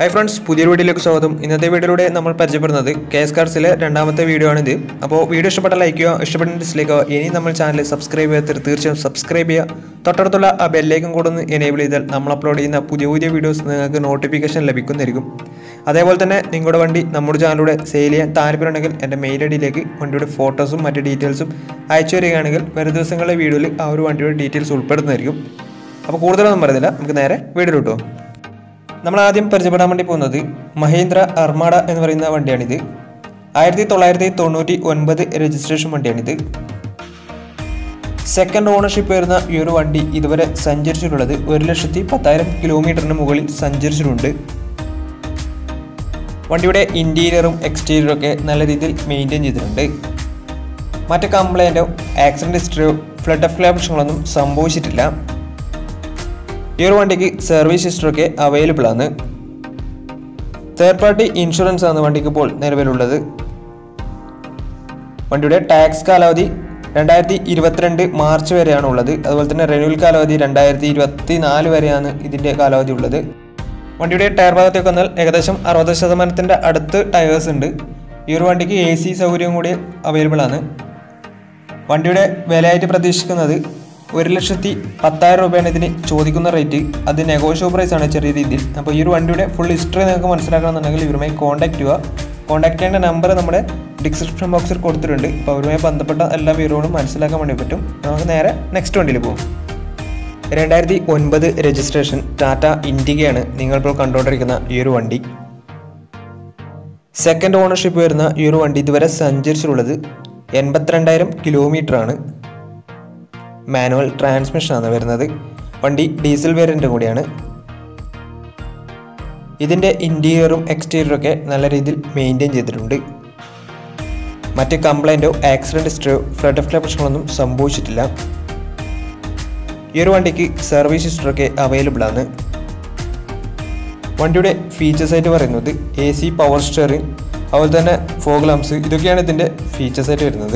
hi friends പുതിയൊരു വീഡിയോയിലേക്ക് സ്വാഗതം ഇന്നത്തെ വീഡിയോയിലൂടെ നമ്മൾ പരിചയപ്പെടുന്നത് കെ എസ് കാർസിലെ രണ്ടാമത്തെ വീഡിയോ ആണിത് അപ്പോൾ വീഡിയോ ഇഷ്ടപ്പെട്ട ലൈക്ക് ചെയ്യുക ഇഷ്ടപ്പെട്ട ഡിസ്ലൈക്ക് ചെയ്യുക ഇനി നമ്മൾ ചാനൽ സബ്സ്ക്രൈബ് ചെയ്യാത്തവർ തീർച്ചയായും സബ്സ്ക്രൈബ് ചെയ്യുക തൊട്ടടുത്തുള്ള ആ ബെല്ലേക്കും കൂടെ ഒന്ന് എനേബിൾ ചെയ്താൽ നമ്മൾ അപ്ലോഡ് ചെയ്യുന്ന പുതിയ പുതിയ വീഡിയോസ് നിങ്ങൾക്ക് നോട്ടിഫിക്കേഷൻ ലഭിക്കുന്നതായിരിക്കും അതേപോലെ തന്നെ നിങ്ങളുടെ വണ്ടി നമ്മുടെ ചാനലിലൂടെ സെയിൽ ചെയ്യാൻ താല്പര്യമുണ്ടെങ്കിൽ എൻ്റെ മെയിൽ ഐ ഡിയിലേക്ക് വണ്ടിയുടെ ഫോട്ടോസും മറ്റ് ഡീറ്റെയിൽസും അയച്ചു വരികയാണെങ്കിൽ വരും ദിവസങ്ങളിലെ വീഡിയോയിൽ ആ ഒരു വണ്ടിയുടെ ഡീറ്റെയിൽസ് ഉൾപ്പെടുന്നതായിരിക്കും അപ്പോൾ കൂടുതലൊന്നും പറയുന്നില്ല നമുക്ക് നേരെ വീഡിയോ കിട്ടുമോ നമ്മൾ ആദ്യം പരിചയപ്പെടാൻ വേണ്ടി പോകുന്നത് മഹേന്ദ്ര അർമാഡ എന്ന് പറയുന്ന വണ്ടിയാണിത് ആയിരത്തി തൊള്ളായിരത്തി തൊണ്ണൂറ്റി ഒൻപത് രജിസ്ട്രേഷൻ വണ്ടിയാണിത് സെക്കൻഡ് ഓണർഷിപ്പ് വരുന്ന ഈ ഒരു വണ്ടി ഇതുവരെ സഞ്ചരിച്ചിട്ടുള്ളത് ഒരു ലക്ഷത്തി പത്തായിരം കിലോമീറ്ററിന് മുകളിൽ സഞ്ചരിച്ചിട്ടുണ്ട് വണ്ടിയുടെ ഇൻറ്റീരിയറും എക്സ്റ്റീരിയറും ഒക്കെ നല്ല രീതിയിൽ മെയിൻറ്റെയിൻ ചെയ്തിട്ടുണ്ട് മറ്റ് കംപ്ലൈൻറ്റോ ആക്സിഡൻറ്റ് ഹിസ്റ്ററിയോ ഫ്ലഡ് ഓഫ് പ്രശ്നങ്ങളൊന്നും സംഭവിച്ചിട്ടില്ല ഈ ഒരു വണ്ടിക്ക് സർവീസ് ഹിസ്റ്ററൊക്കെ അവൈലബിൾ ആണ് തേർഡ് പാർട്ടി ഇൻഷുറൻസ് ആണ് വണ്ടിക്ക് ഇപ്പോൾ നിലവിലുള്ളത് വണ്ടിയുടെ ടാക്സ് കാലാവധി രണ്ടായിരത്തി ഇരുപത്തിരണ്ട് മാർച്ച് വരെയാണ് ഉള്ളത് അതുപോലെ തന്നെ റെന്യൂവൽ കാലാവധി രണ്ടായിരത്തി ഇരുപത്തി നാല് വരെയാണ് ഇതിൻ്റെ കാലാവധി ഉള്ളത് വണ്ടിയുടെ ടയർ ഭാഗത്തേക്ക് വന്നാൽ ഏകദേശം അറുപത് ശതമാനത്തിൻ്റെ അടുത്ത് ടയേഴ്സ് ഉണ്ട് ഈ ഒരു വണ്ടിക്ക് എ സി സൗകര്യം കൂടി അവൈലബിൾ ആണ് വണ്ടിയുടെ വിലയായിട്ട് പ്രതീക്ഷിക്കുന്നത് ഒരു ലക്ഷത്തി പത്തായിരം രൂപയാണ് ഇതിന് ചോദിക്കുന്ന റേറ്റ് അത് നെഗോഷ്യബിൾ പ്രൈസ് ആണ് ചെറിയ രീതിയിൽ അപ്പോൾ ഈ ഒരു വണ്ടിയുടെ ഫുൾ ഹിസ്റ്ററി നിങ്ങൾക്ക് മനസ്സിലാക്കണമെന്നുണ്ടെങ്കിൽ ഇവരുമായി കോൺടാക്ട് ചെയ്യുക കോൺടാക്ട് ചെയ്യേണ്ട നമ്പർ നമ്മുടെ ഡിസ്ക്രിപ്ഷൻ ബോക്സിൽ കൊടുത്തിട്ടുണ്ട് അപ്പോൾ അവരുമായി ബന്ധപ്പെട്ട എല്ലാ വിവരങ്ങളും മനസ്സിലാക്കാൻ വേണ്ടി പറ്റും നമുക്ക് നേരെ നെക്സ്റ്റ് വണ്ടിയിൽ പോകും രണ്ടായിരത്തി ഒൻപത് രജിസ്ട്രേഷൻ ടാറ്റ ഇൻഡിഗയാണ് നിങ്ങളിപ്പോൾ കണ്ടുകൊണ്ടിരിക്കുന്ന ഈ ഒരു വണ്ടി സെക്കൻഡ് ഓണർഷിപ്പ് വരുന്ന ഈ ഒരു വണ്ടി ഇതുവരെ സഞ്ചരിച്ചിട്ടുള്ളത് എൺപത്തിരണ്ടായിരം കിലോമീറ്റർ ആണ് മാനുവൽ ട്രാൻസ്മിഷനാണ് വരുന്നത് വണ്ടി ഡീസൽ വേരിയൻ്റ് കൂടിയാണ് ഇതിൻ്റെ ഇൻറ്റീരിയറും എക്സ്റ്റീരിയറും ഒക്കെ നല്ല രീതിയിൽ മെയിൻറ്റെയിൻ ചെയ്തിട്ടുണ്ട് മറ്റ് കംപ്ലൈൻറ്റോ ആക്സിഡൻറ്റ് ഹിസ്റ്ററിയോ ഫ്ലഡ് ഓഫ് പ്രശ്നങ്ങളൊന്നും സംഭവിച്ചിട്ടില്ല ഈ ഒരു വണ്ടിക്ക് സർവീസ് ഹിസ്റ്ററൊക്കെ അവൈലബിൾ ആണ് വണ്ടിയുടെ ഫീച്ചേഴ്സ് ആയിട്ട് പറയുന്നത് എ സി പവർ സ്റ്റിയറിംഗ് അതുപോലെ തന്നെ ഫോഗ് ലാംസ് ഇതൊക്കെയാണ് ഇതിൻ്റെ ഫീച്ചേഴ്സ് ആയിട്ട് വരുന്നത്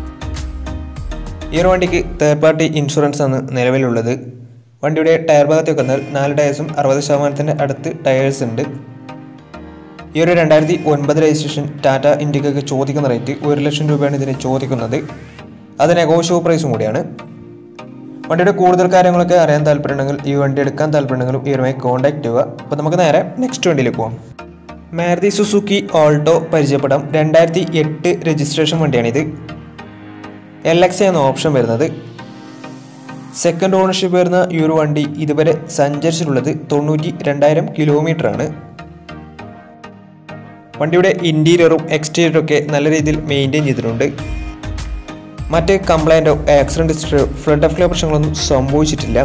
ഈ ഒരു വണ്ടിക്ക് തേർഡ് പാർട്ടി ഇൻഷുറൻസ് ആണ് നിലവിലുള്ളത് വണ്ടിയുടെ ടയർ ഭാഗത്തേക്ക് വന്നാൽ നാല് ടയേഴ്സും അറുപത് ശതമാനത്തിൻ്റെ അടുത്ത് ടയേഴ്സ് ഉണ്ട് ഈ ഒരു രണ്ടായിരത്തി ഒൻപത് രജിസ്ട്രേഷൻ ടാറ്റ ഇൻഡിക്കയ്ക്ക് ചോദിക്കുന്ന റേറ്റ് ഒരു ലക്ഷം രൂപയാണ് ഇതിന് ചോദിക്കുന്നത് അത് നെഗോഷ്യബിൾ പ്രൈസും കൂടിയാണ് വണ്ടിയുടെ കൂടുതൽ കാര്യങ്ങളൊക്കെ അറിയാൻ താല്പര്യമുണ്ടെങ്കിൽ ഈ വണ്ടി എടുക്കാൻ താല്പര്യമുണ്ടെങ്കിലും ഇവരുമായി കോൺടാക്ട് ചെയ്യുക അപ്പോൾ നമുക്ക് നേരെ നെക്സ്റ്റ് വണ്ടിയിലേക്ക് പോകാം മാരുതി സുസുക്കി ഓൾട്ടോ പരിചയപ്പെടാം രണ്ടായിരത്തി എട്ട് രജിസ്ട്രേഷൻ വണ്ടിയാണിത് എൽ എക്സ് എന്ന ഓപ്ഷൻ വരുന്നത് സെക്കൻഡ് ഓണർഷിപ്പ് വരുന്ന ഈ ഒരു വണ്ടി ഇതുവരെ സഞ്ചരിച്ചിട്ടുള്ളത് തൊണ്ണൂറ്റി രണ്ടായിരം കിലോമീറ്റർ ആണ് വണ്ടിയുടെ ഇൻറ്റീരിയറും എക്സ്റ്റീരിയറും ഒക്കെ നല്ല രീതിയിൽ മെയിൻറ്റെയിൻ ചെയ്തിട്ടുണ്ട് മറ്റ് കംപ്ലൈൻറ്റോ ആക്സിഡൻറ്റ് ഹിസ്റ്ററിയോ ഫ്ലഡ് ഓഫ് പ്രശ്നങ്ങളൊന്നും സംഭവിച്ചിട്ടില്ല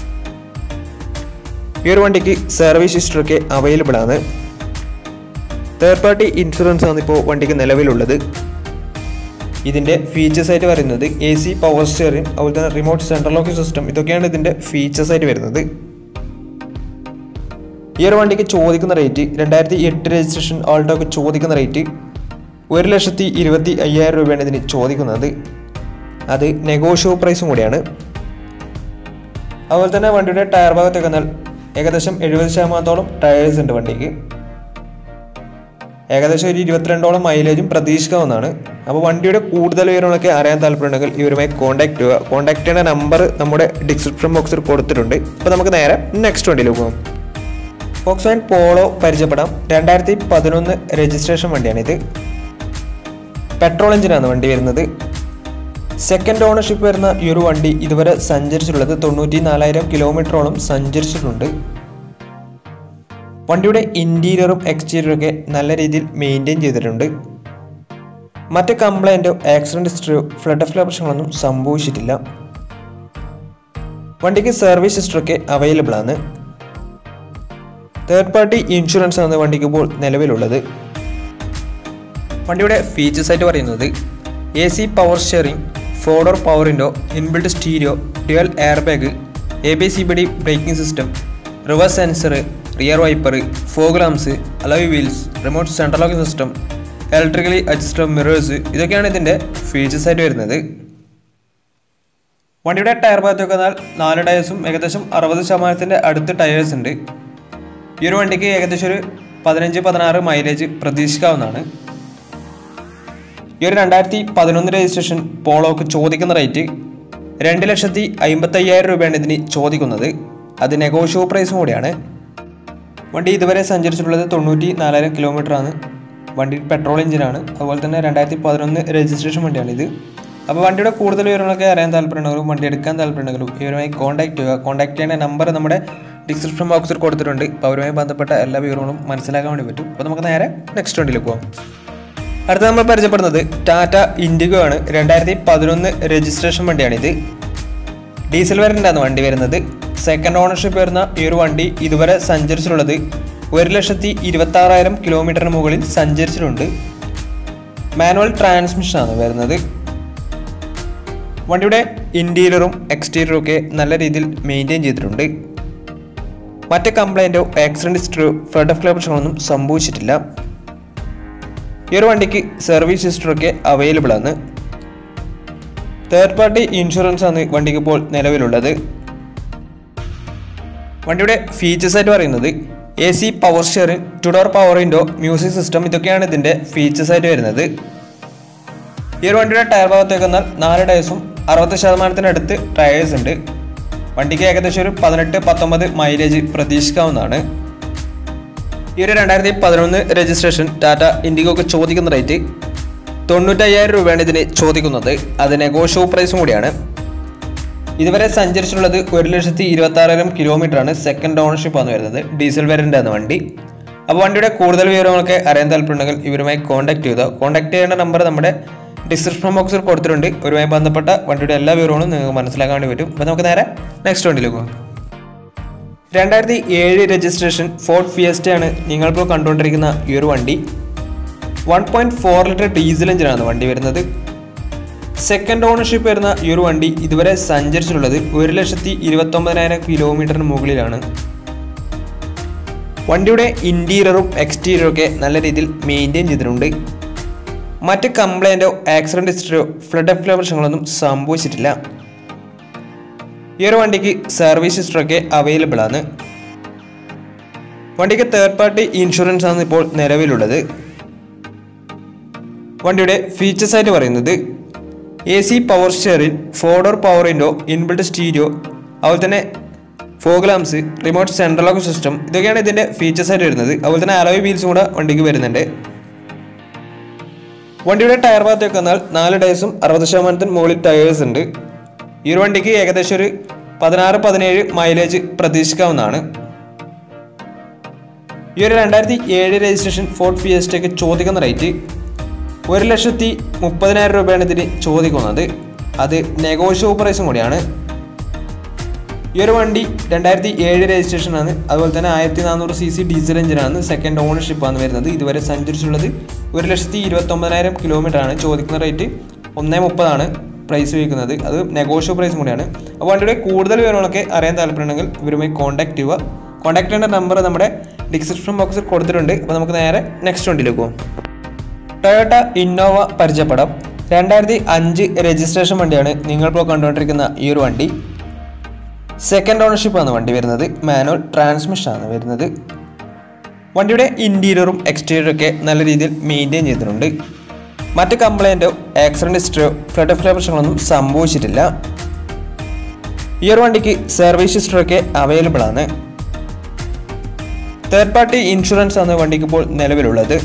ഈ ഒരു വണ്ടിക്ക് സർവീസ് ഹിസ്റ്ററൊക്കെ അവൈലബിൾ ആണ് തേർഡ് പാർട്ടി ഇൻഷുറൻസ് ആണ് ഇപ്പോൾ വണ്ടിക്ക് നിലവിലുള്ളത് ഇതിൻ്റെ ഫീച്ചേഴ്സ് ആയിട്ട് പറയുന്നത് എ സി പവർ സ്റ്റിയറിംഗ് അതുപോലെ തന്നെ റിമോട്ട് സെൻട്രൽ ലോക്കിംഗ് സിസ്റ്റം ഇതൊക്കെയാണ് ഇതിൻ്റെ ഫീച്ചേഴ്സ് ആയിട്ട് വരുന്നത് ഈ ഒരു വണ്ടിക്ക് ചോദിക്കുന്ന റേറ്റ് രണ്ടായിരത്തി എട്ട് രജിസ്ട്രേഷൻ ഓൾട്ടോക്ക് ചോദിക്കുന്ന റേറ്റ് ഒരു ലക്ഷത്തി ഇരുപത്തി അയ്യായിരം രൂപയാണ് ഇതിന് ചോദിക്കുന്നത് അത് നെഗോഷ്യബിൾ പ്രൈസും കൂടിയാണ് അതുപോലെ തന്നെ വണ്ടിയുടെ ടയർ ഭാഗത്തേക്ക് വന്നാൽ ഏകദേശം എഴുപത് ശതമാനത്തോളം ടയേഴ്സ് ഉണ്ട് വണ്ടിക്ക് ഏകദേശം ഒരു ഇരുപത്തിരണ്ടോളം മൈലേജും പ്രതീക്ഷിക്കാവുന്നതാണ് അപ്പോൾ വണ്ടിയുടെ കൂടുതൽ വിവരങ്ങളൊക്കെ അറിയാൻ താല്പര്യമുണ്ടെങ്കിൽ ഇവരുമായി കോൺടാക്ട് ചെയ്യുക കോൺടാക്ട് ചെയ്യുന്ന നമ്പർ നമ്മുടെ ഡിസ്ക്രിപ്ഷൻ ബോക്സിൽ കൊടുത്തിട്ടുണ്ട് അപ്പോൾ നമുക്ക് നേരെ നെക്സ്റ്റ് വണ്ടിയിൽ പോകാം ഫോക്സ് വാൻ പോളോ പരിചയപ്പെടാം രണ്ടായിരത്തി പതിനൊന്ന് രജിസ്ട്രേഷൻ വണ്ടിയാണിത് പെട്രോൾ എഞ്ചിനാണ് വണ്ടി വരുന്നത് സെക്കൻഡ് ഓണർഷിപ്പ് വരുന്ന ഈ ഒരു വണ്ടി ഇതുവരെ സഞ്ചരിച്ചിട്ടുള്ളത് തൊണ്ണൂറ്റി നാലായിരം കിലോമീറ്ററോളം സഞ്ചരിച്ചിട്ടുണ്ട് വണ്ടിയുടെ ഇൻറ്റീരിയറും എക്സ്റ്റീരിയറും ഒക്കെ നല്ല രീതിയിൽ മെയിൻറ്റെയിൻ ചെയ്തിട്ടുണ്ട് മറ്റ് കംപ്ലൈൻറ്റോ ആക്സിഡൻറ്റ് ഹിസ്റ്ററിയോ ഫ്ലഡ് ഓഫ് പ്രശ്നങ്ങളൊന്നും സംഭവിച്ചിട്ടില്ല വണ്ടിക്ക് സർവീസ് ഹിസ്റ്ററൊക്കെ അവൈലബിൾ ആണ് തേർഡ് പാർട്ടി ഇൻഷുറൻസ് ആണ് വണ്ടിക്ക് ഇപ്പോൾ നിലവിലുള്ളത് വണ്ടിയുടെ ഫീച്ചേഴ്സ് ആയിട്ട് പറയുന്നത് A C power steering four door power window inbuilt stereo dual air bag A B C B D braking system reverse sensor rear wiper fog lamps alloy wheels remote central locking system electrically adjustable mirrors ഇതൊക്കെയാണ് ഇതിൻ്റെ features ആയിട്ട് വരുന്നത് വണ്ടിയുടെ tyre ഭാഗത്തേക്ക് വന്നാൽ നാല് ടയേഴ്സും ഏകദേശം അറുപത് ശതമാനത്തിൻ്റെ അടുത്ത് ടയേഴ്സ് ഉണ്ട് ഈ ഒരു വണ്ടിക്ക് ഏകദേശം ഒരു പതിനഞ്ച് പതിനാറ് മൈലേജ് പ്രതീക്ഷിക്കാവുന്നതാണ് ഈ ഒരു രണ്ടായിരത്തി പതിനൊന്ന് രജിസ്ട്രേഷൻ പോളോക്ക് ചോദിക്കുന്ന റേറ്റ് രണ്ട് ലക്ഷത്തി അമ്പത്തയ്യായിരം രൂപയാണ് ഇതിന് ചോദിക്കുന്നത് അത് നെഗോഷ്യബിൾ പ്രൈസും കൂടിയാണ് വണ്ടി ഇതുവരെ സഞ്ചരിച്ചിട്ടുള്ളത് തൊണ്ണൂറ്റി നാലായിരം കിലോമീറ്റർ ആണ് വണ്ടി പെട്രോൾ എഞ്ചിനാണ് അതുപോലെ തന്നെ രണ്ടായിരത്തി പതിനൊന്ന് രജിസ്ട്രേഷൻ വണ്ടിയാണ് ഇത് അപ്പോൾ വണ്ടിയുടെ കൂടുതൽ വിവരങ്ങളൊക്കെ അറിയാൻ താല്പര്യമുണ്ടെങ്കിലും വണ്ടി എടുക്കാൻ താല്പര്യമുണ്ടെങ്കിലും ഇവരുമായി കോൺടാക്ട് ചെയ്യുക കോൺടാക്ട് ചെയ്യേണ്ട നമ്പർ നമ്മുടെ ഡിസ്ക്രിപ്ഷൻ ബോക്സിൽ കൊടുത്തിട്ടുണ്ട് അപ്പോൾ അവരുമായി ബന്ധപ്പെട്ട എല്ലാ വിവരങ്ങളും മനസ്സിലാക്കാൻ വേണ്ടി പറ്റും അപ്പോൾ നമുക്ക് നേരെ നെക്സ്റ്റ് വണ്ടിയിലേക്ക് പോകാം അടുത്ത നമ്മൾ പരിചയപ്പെടുന്നത് ടാറ്റ ഇൻഡിഗോ ആണ് രണ്ടായിരത്തി പതിനൊന്ന് രജിസ്ട്രേഷൻ വണ്ടിയാണിത് ഡീസൽ വേരിയൻ്റാണ് വണ്ടി വരുന്നത് സെക്കൻഡ് ഓണർഷിപ്പ് വരുന്ന ഈ ഒരു വണ്ടി ഇതുവരെ സഞ്ചരിച്ചിട്ടുള്ളത് ഒരു ലക്ഷത്തി ഇരുപത്തി ആറായിരം കിലോമീറ്ററിന് മുകളിൽ സഞ്ചരിച്ചിട്ടുണ്ട് മാനുവൽ ട്രാൻസ്മിഷനാണ് വരുന്നത് വണ്ടിയുടെ ഇൻറ്റീരിയറും എക്സ്റ്റീരിയറും ഒക്കെ നല്ല രീതിയിൽ മെയിൻറ്റെയിൻ ചെയ്തിട്ടുണ്ട് മറ്റ് കംപ്ലൈൻറ്റോ ആക്സിഡൻറ്റ് ഹിസ്റ്ററിയോ ഫ്ലഡ് ഓഫ് പ്രശ്നങ്ങളൊന്നും സംഭവിച്ചിട്ടില്ല ഈ ഒരു വണ്ടിക്ക് സർവീസ് ഹിസ്റ്ററൊക്കെ അവൈലബിൾ ആണ് തേർഡ് പാർട്ടി ഇൻഷുറൻസ് ആണ് വണ്ടിക്ക് ഇപ്പോൾ നിലവിലുള്ളത് വണ്ടിയുടെ ഫീച്ചേഴ്സ് ആയിട്ട് പറയുന്നത് A C power steering two door power window music system ഇതൊക്കെയാണ് ഇതിൻ്റെ ഫീച്ചേഴ്സ് ആയിട്ട് വരുന്നത് ഈ ഒരു വണ്ടിയുടെ ടയർ ഭാഗത്തേക്ക് വന്നാൽ നാല് ടയേഴ്സും അറുപത് ശതമാനത്തിനടുത്ത് ടയേഴ്സ് ഉണ്ട് വണ്ടിക്ക് ഏകദേശം ഒരു പതിനെട്ട് പത്തൊമ്പത് മൈലേജ് പ്രതീക്ഷിക്കാവുന്നതാണ് ഈ ഒരു രണ്ടായിരത്തി പതിനൊന്ന് രജിസ്ട്രേഷൻ ടാറ്റ ഇൻഡിഗോക്ക് ചോദിക്കുന്ന റേറ്റ് തൊണ്ണൂറ്റയ്യായിരം രൂപയാണ് ഇതിന് ചോദിക്കുന്നത് അത് നെഗോഷ്യബിൾ പ്രൈസും കൂടിയാണ് ഇതുവരെ സഞ്ചരിച്ചിട്ടുള്ളത് ഒരു ലക്ഷത്തി ഇരുപത്തി ആറായിരം കിലോമീറ്റർ ആണ് സെക്കൻഡ് ഓണർഷിപ്പ് ആണ് വരുന്നത് ഡീസൽ വേരിയൻ്റ് ആണ് വണ്ടി അപ്പോൾ വണ്ടിയുടെ കൂടുതൽ വിവരങ്ങളൊക്കെ അറിയാൻ താല്പര്യമുണ്ടെങ്കിൽ ഇവരുമായി കോൺടാക്ട് ചെയ്യുക കോൺടാക്ട് ചെയ്യേണ്ട നമ്പർ നമ്മുടെ ഡിസ്ക്രിപ്ഷൻ ബോക്സിൽ കൊടുത്തിട്ടുണ്ട് ഇവരുമായി ബന്ധപ്പെട്ട വണ്ടിയുടെ എല്ലാ വിവരങ്ങളും നിങ്ങൾക്ക് മനസ്സിലാക്കാൻ വേണ്ടി പറ്റും അപ്പോൾ നമുക്ക് നേരെ നെക്സ്റ്റ് വണ്ടിയിലേക്ക് പോകാം രണ്ടായിരത്തി ഏഴ് രജിസ്ട്രേഷൻ ഫോർട്ട് ഫിയസ്റ്റയാണ് നിങ്ങളിപ്പോൾ കണ്ടുകൊണ്ടിരിക്കുന്ന ഈ ഒരു വണ്ടി one point four litre diesel എഞ്ചിനാണ് വണ്ടി വരുന്നത് സെക്കൻഡ് ഓണർഷിപ്പ് വരുന്ന ഈ ഒരു വണ്ടി ഇതുവരെ സഞ്ചരിച്ചിട്ടുള്ളത് ഒരു ലക്ഷത്തി ഇരുപത്തൊമ്പതിനായിരം കിലോമീറ്ററിന് മുകളിലാണ് വണ്ടിയുടെ ഇൻറ്റീരിയറും എക്സ്റ്റീരിയറും ഒക്കെ നല്ല രീതിയിൽ മെയിൻറ്റെയിൻ ചെയ്തിട്ടുണ്ട് മറ്റ് കംപ്ലൈൻറ്റോ ആക്സിഡൻറ്റ് ഹിസ്റ്ററിയോ ഫ്ലഡ് എഫ് പ്രശ്നങ്ങളൊന്നും സംഭവിച്ചിട്ടില്ല ഈ ഒരു വണ്ടിക്ക് സർവീസ് ഹിസ്റ്ററൊക്കെ അവൈലബിൾ ആണ് വണ്ടിക്ക് തേർഡ് പാർട്ടി ഇൻഷുറൻസ് ആണ് ഇപ്പോൾ നിലവിലുള്ളത് വണ്ടിയുടെ ഫീച്ചേഴ്സ് ആയിട്ട് പറയുന്നത് A C power steering four door power window inbuilt stereo അതുപോലെ തന്നെ fog lamps remote central lock system ഇതൊക്കെയാണ് ഇതിൻ്റെ ഫീച്ചേഴ്സ് ആയിട്ട് വരുന്നത് അതുപോലെ തന്നെ അലോയ് വീൽസും കൂടെ വണ്ടിക്ക് വരുന്നുണ്ട് വണ്ടിയുടെ ടയർ ഭാഗത്തേക്ക് വന്നാൽ നാല് ടയേഴ്സും അറുപത് ശതമാനത്തിന് മുകളിൽ ടയേഴ്സ് ഉണ്ട് ഈ ഒരു വണ്ടിക്ക് ഏകദേശം ഒരു പതിനാറ് പതിനേഴ് മൈലേജ് പ്രതീക്ഷിക്കാവുന്നതാണ് ഈ ഒരു രണ്ടായിരത്തി ഏഴ് രജിസ്ട്രേഷൻ ഫോർട്ട് ഫിയസ്റ്റയ്ക്ക് ചോദിക്കുന്ന റേറ്റ് ഒരു ലക്ഷത്തി മുപ്പതിനായിരം രൂപയാണ് ഇതിന് ചോദിക്കുന്നത് അത് നെഗോഷ്യബിൾ പ്രൈസും കൂടിയാണ് ഈ ഒരു വണ്ടി രണ്ടായിരത്തി ഏഴ് രജിസ്ട്രേഷൻ ആണ് അതുപോലെ തന്നെ ആയിരത്തി നാനൂറ് സി സി ഡീസൽ എഞ്ചിനാണ് സെക്കൻഡ് ഓണർഷിപ്പ് ആണ് വരുന്നത് ഇതുവരെ സഞ്ചരിച്ചുള്ളത് ഒരു ലക്ഷത്തി ഇരുപത്തൊമ്പതിനായിരം കിലോമീറ്റർ ആണ് ചോദിക്കുന്ന റേറ്റ് ഒന്നേ മുപ്പതാണ് പ്രൈസ് വയ്ക്കുന്നത് അത് നെഗോഷ്യബിൾ പ്രൈസും കൂടിയാണ് അപ്പോൾ വണ്ടിയുടെ കൂടുതൽ വിവരങ്ങളൊക്കെ അറിയാൻ താല്പര്യമുണ്ടെങ്കിൽ ഇവരുമായി കോൺടാക്ട് ചെയ്യുക കോൺടാക്ട് ചെയ്യേണ്ട നമ്പർ നമ്മുടെ ഡിസ്ക്രിപ്ഷൻ ബോക്സിൽ കൊടുത്തിട്ടുണ്ട് അപ്പോൾ നമുക്ക് നേരെ നെക്സ്റ്റ് വണ്ടിയിലേക്ക് പോകും ടൊയോട്ട ഇന്നോവ പരിചയപ്പെടാം രണ്ടായിരത്തി അഞ്ച് രജിസ്ട്രേഷൻ വണ്ടിയാണ് നിങ്ങളിപ്പോൾ കണ്ടുകൊണ്ടിരിക്കുന്ന ഈ ഒരു വണ്ടി സെക്കൻഡ് ഓണർഷിപ്പ് ആണ് വണ്ടി വരുന്നത് മാനുവൽ ട്രാൻസ്മിഷൻ ആണ് വരുന്നത് വണ്ടിയുടെ ഇൻറ്റീരിയറും എക്സ്റ്റീരിയറും ഒക്കെ നല്ല രീതിയിൽ മെയിൻറ്റെയിൻ ചെയ്തിട്ടുണ്ട് മറ്റ് കംപ്ലൈൻറ്റോ ആക്സിഡൻറ്റ് ഹിസ്റ്ററിയോ ഫ്ലഡ് ഓഫ് പ്രശ്നങ്ങളൊന്നും സംഭവിച്ചിട്ടില്ല ഈ ഒരു വണ്ടിക്ക് സർവീസ് ഹിസ്റ്ററൊക്കെ അവൈലബിൾ ആണ് തേർഡ് പാർട്ടി ഇൻഷുറൻസ് ആണ് വണ്ടിക്ക് ഇപ്പോൾ നിലവിലുള്ളത്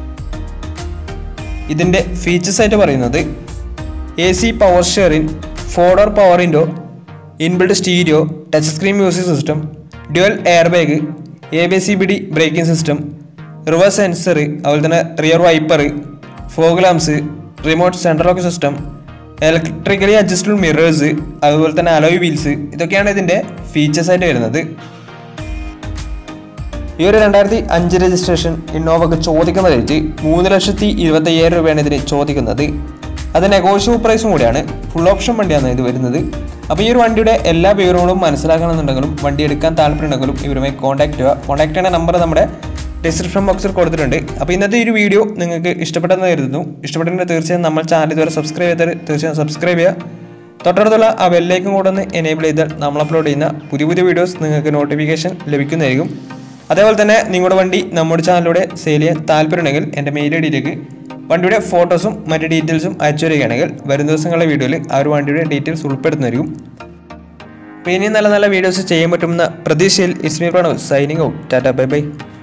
ഇതിൻ്റെ ഫീച്ചേഴ്സ് ആയിട്ട് പറയുന്നത് A C power sharing four door power window inbuilt stereo touch screen music system dual air bag A B C B D braking system reverse sensor അതുപോലെ തന്നെ rear wiper fog lamps remote central lock system electrically adjustable mirrors അതുപോലെ തന്നെ alloy wheels ഇതൊക്കെയാണ് ഇതിൻ്റെ features ആയിട്ട് വരുന്നത് ഈ ഒരു രണ്ടായിരത്തി അഞ്ച് രജിസ്ട്രേഷൻ ഇന്നോവക്ക് ചോദിക്കുന്ന റേറ്റ് മൂന്ന് ലക്ഷത്തി ഇരുപത്തി അയ്യായിരം രൂപയാണ് ഇതിന് ചോദിക്കുന്നത് അത് നെഗോഷ്യബിൾ പ്രൈസും കൂടിയാണ് ഫുൾ ഓപ്ഷൻ വണ്ടിയാണ് ഇത് വരുന്നത് അപ്പോൾ ഈ ഒരു വണ്ടിയുടെ എല്ലാ വിവരങ്ങളും മനസ്സിലാക്കണമെന്നുണ്ടെങ്കിലും വണ്ടി എടുക്കാൻ താല്പര്യമുണ്ടെങ്കിലും ഇവരുമായി കോൺടാക്ട് ചെയ്യുക കോൺടാക്ട് ചെയ്യുന്ന നമ്പർ നമ്മുടെ ഡിസ്ക്രിപ്ഷൻ ബോക്സിൽ കൊടുത്തിട്ടുണ്ട് അപ്പോൾ ഇന്നത്തെ ഈ ഒരു വീഡിയോ നിങ്ങൾക്ക് ഇഷ്ടപ്പെട്ടെന്ന് കരുതുന്നു ഇഷ്ടപ്പെട്ടെങ്കിൽ തീർച്ചയായും നമ്മൾ ചാനൽ ഇതുവരെ സബ്സ്ക്രൈബ് ചെയ്താൽ തീർച്ചയായും സബ്സ്ക്രൈബ് ചെയ്യുക തൊട്ടടുത്തുള്ള ആ ബെല്ലേക്കും കൂടെ ഒന്ന് എനേബിൾ ചെയ്താൽ നമ്മൾ അപ്ലോഡ് ചെയ്യുന്ന പുതിയ പുതിയ വീഡിയോസ് നിങ്ങൾക്ക് നോട്ടിഫിക്കേഷൻ ലഭിക്കുന്നതായിരിക്കും അതേപോലെ തന്നെ നിങ്ങളുടെ വണ്ടി നമ്മുടെ ചാനലിലൂടെ സെയിൽ ചെയ്യാൻ താല്പര്യമുണ്ടെങ്കിൽ എൻ്റെ മെയിൽ ഐ ഡിയിലേക്ക് വണ്ടിയുടെ ഫോട്ടോസും മറ്റ് ഡീറ്റെയിൽസും അയച്ചു തരികയാണെങ്കിൽ വരും ദിവസങ്ങളിലെ വീഡിയോയിൽ ആ ഒരു വണ്ടിയുടെ ഡീറ്റെയിൽസ് ഉൾപ്പെടുത്തുന്നതായിരിക്കും അപ്പോൾ ഇനിയും നല്ല നല്ല വീഡിയോസ് ചെയ്യാൻ പറ്റുമെന്ന പ്രതീക്ഷയിൽ it's me Pranav signing out tata bye by